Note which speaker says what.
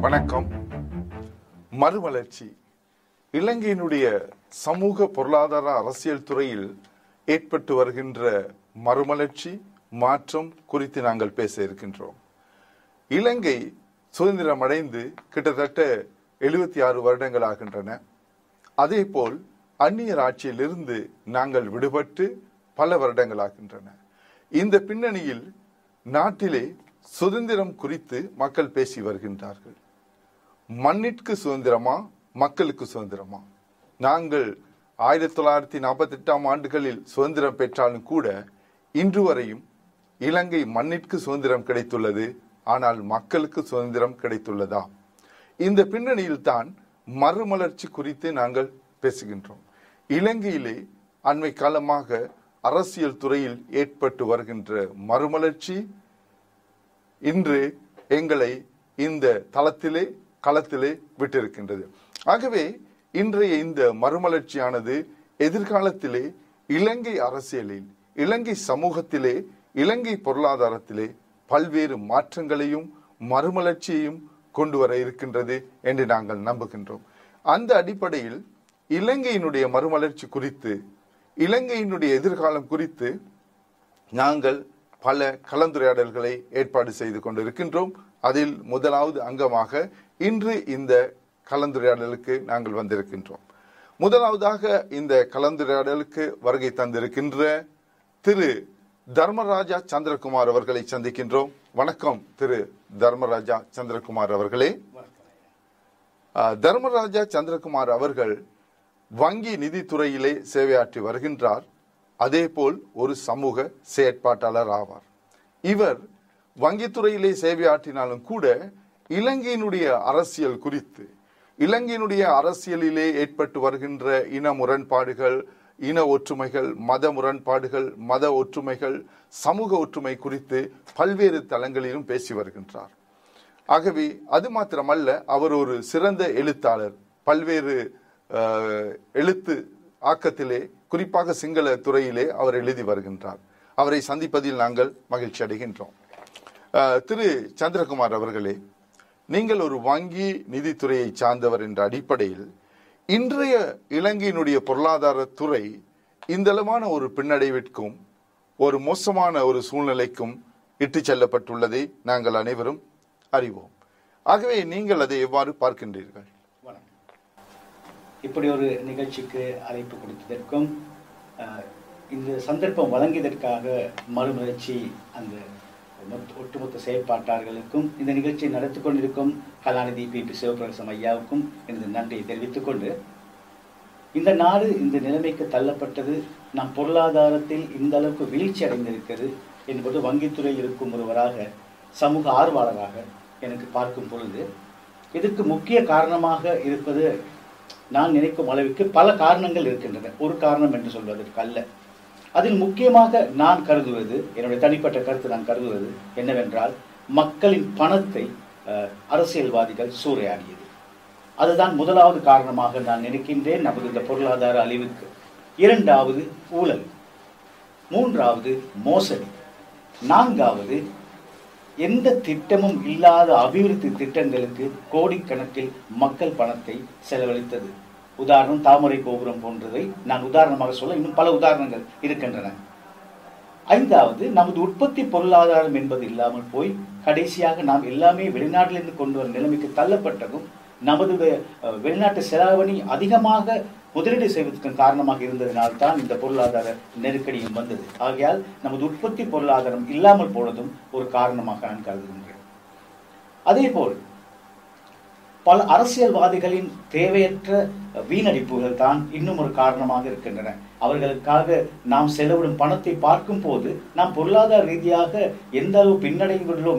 Speaker 1: வணக்கம் மறுமலர்ச்சி இலங்கையினுடைய சமூக பொருளாதார அரசியல் துறையில் ஏற்பட்டு வருகின்ற மறுமலர்ச்சி மாற்றம் குறித்து நாங்கள் பேச இருக்கின்றோம் இலங்கை சுதந்திரம் அடைந்து கிட்டத்தட்ட எழுபத்தி ஆறு வருடங்கள் ஆகின்றன அதேபோல் அந்நியர் ஆட்சியிலிருந்து நாங்கள் விடுபட்டு பல வருடங்கள் ஆகின்றன இந்த பின்னணியில் நாட்டிலே சுதந்திரம் குறித்து மக்கள் பேசி வருகின்றார்கள் மண்ணிற்கு சுதந்திரமா மக்களுக்கு சுதந்திரமா நாங்கள் ஆயிரத்தி தொள்ளாயிரத்தி நாற்பத்தி எட்டாம் ஆண்டுகளில் சுதந்திரம் பெற்றாலும் கூட இன்று வரையும் இலங்கை மண்ணிற்கு சுதந்திரம் கிடைத்துள்ளது ஆனால் மக்களுக்கு சுதந்திரம் கிடைத்துள்ளதா இந்த பின்னணியில் தான் மறுமலர்ச்சி குறித்து நாங்கள் பேசுகின்றோம் இலங்கையிலே அண்மை காலமாக அரசியல் துறையில் ஏற்பட்டு வருகின்ற மறுமலர்ச்சி இன்று எங்களை இந்த தளத்திலே களத்திலே விட்டிருக்கின்றது ஆகவே இன்றைய இந்த மறுமலர்ச்சியானது எதிர்காலத்திலே இலங்கை அரசியலில் இலங்கை சமூகத்திலே இலங்கை பொருளாதாரத்திலே பல்வேறு மாற்றங்களையும் மறுமலர்ச்சியையும் கொண்டு வர இருக்கின்றது என்று நாங்கள் நம்புகின்றோம் அந்த அடிப்படையில் இலங்கையினுடைய மறுமலர்ச்சி குறித்து இலங்கையினுடைய எதிர்காலம் குறித்து நாங்கள் பல கலந்துரையாடல்களை ஏற்பாடு செய்து கொண்டிருக்கின்றோம் அதில் முதலாவது அங்கமாக இன்று இந்த கலந்துரையாடலுக்கு நாங்கள் வந்திருக்கின்றோம் முதலாவதாக இந்த கலந்துரையாடலுக்கு வருகை தந்திருக்கின்ற திரு தர்மராஜா சந்திரகுமார் அவர்களை சந்திக்கின்றோம் வணக்கம் திரு தர்மராஜா சந்திரகுமார் அவர்களே அஹ், தர்மராஜா சந்திரகுமார் அவர்கள் வங்கி நிதித்துறையிலே சேவையாற்றி வருகின்றார் அதேபோல் ஒரு சமூக செயற்பாட்டாளர் ஆவார் இவர் வங்கித்துறையிலே சேவையாற்றினாலும் கூட இலங்கையினுடைய அரசியல் குறித்து இலங்கையினுடைய அரசியலிலே ஏற்பட்டு வருகின்ற இன முரண்பாடுகள் இன ஒற்றுமைகள் மத முரண்பாடுகள் மத ஒற்றுமைகள் சமூக ஒற்றுமை குறித்து பல்வேறு தளங்களிலும் பேசி வருகின்றார் ஆகவே அது மாத்திரமல்ல அவர் ஒரு சிறந்த எழுத்தாளர் பல்வேறு அஹ், எழுத்து ஆக்கத்திலே குறிப்பாக சிங்கள துறையிலே அவர் எழுதி வருகின்றார் அவரை சந்திப்பதில் நாங்கள் மகிழ்ச்சி அடைகின்றோம் அஹ், திரு சந்திரகுமார் அவர்களே நீங்கள் ஒரு வங்கி நிதித்துறையை சார்ந்தவர் என்ற அடிப்படையில் இன்றைய இலங்கையினுடைய பொருளாதார துறை இந்தளவான ஒரு பின்னடைவிற்கும் ஒரு மோசமான ஒரு சூழ்நிலைக்கும் இட்டுச் செல்லப்பட்டுள்ளதை நாங்கள் அனைவரும் அறிவோம் ஆகவே நீங்கள் அதை எவ்வாறு பார்க்கின்றீர்கள்
Speaker 2: வணக்கம் இப்படி ஒரு நிகழ்ச்சிக்கு அழைப்பு கொடுத்ததற்கும் அஹ், இந்த சந்தர்ப்பம் வழங்கியதற்காக மறுமலர்ச்சி அந்த மொத்த- ஒட்டுமொத்த செயற்பாட்டாளர்களுக்கும் இந்த நிகழ்ச்சியை நடத்தி கொண்டிருக்கும் கலாநிதி பி பி சிவபிரகாசம் ஐயாவுக்கும் எனது நன்றியை தெரிவித்துக் கொண்டு இந்த நாடு இந்த நிலைமைக்கு தள்ளப்பட்டது நம் பொருளாதாரத்தில் இந்த அளவுக்கு வீழ்ச்சி அடைந்திருக்கிறது என்பது வங்கித்துறையில் இருக்கும் ஒருவராக சமூக ஆர்வலராக எனக்கு பார்க்கும் பொழுது இதற்கு முக்கிய காரணமாக இருப்பது நான் நினைக்கும் அளவுக்கு பல காரணங்கள் இருக்கின்றன ஒரு காரணம் என்று சொல்வதற்கு அல்ல அதில் முக்கியமாக நான் கருதுவது என்னுடைய தனிப்பட்ட கருத்து நான் கருதுவது என்னவென்றால் மக்களின் பணத்தை அஹ், அரசியல்வாதிகள் சூறையாடியது அதுதான் முதலாவது காரணமாக நான் நினைக்கின்றேன் நமது இந்த பொருளாதார அழிவுக்கு இரண்டாவது ஊழல் மூன்றாவது மோசடி நான்காவது எந்த திட்டமும் இல்லாத அபிவிருத்தி திட்டங்களுக்கு கோடிக்கணக்கில் மக்கள் பணத்தை செலவழித்தது உதாரணம் தாமரை கோபுரம் போன்றதை நான் உதாரணமாக சொல்ல இன்னும் பல உதாரணங்கள் இருக்கின்றன ஐந்தாவது நமது உற்பத்தி பொருளாதாரம் என்பது இல்லாமல் போய் கடைசியாக நாம் எல்லாமே வெளிநாட்டிலிருந்து கொண்டு வரும் நிலைமைக்கு தள்ளப்பட்டதும் நமது வெ- அஹ் வெளிநாட்டு செலாவணி அதிகமாக முதலீடு செய்வதற்கு காரணமாக இருந்ததினால் தான் இந்த பொருளாதார நெருக்கடியும் வந்தது ஆகையால் நமது உற்பத்தி பொருளாதாரம் இல்லாமல் போனதும் ஒரு காரணமாக நான் கருதுகின்றேன் அதேபோல் பல அரசியல்வாதிகளின் தேவையற்ற வீணடிப்புகள் தான் இன்னும் ஒரு காரணமாக இருக்கின்றன அவர்களுக்காக நாம் செலவிடும் பணத்தை பார்க்கும் போது நாம் பொருளாதார ரீதியாக எந்த அளவு பின்னடைந்துள்ளோம்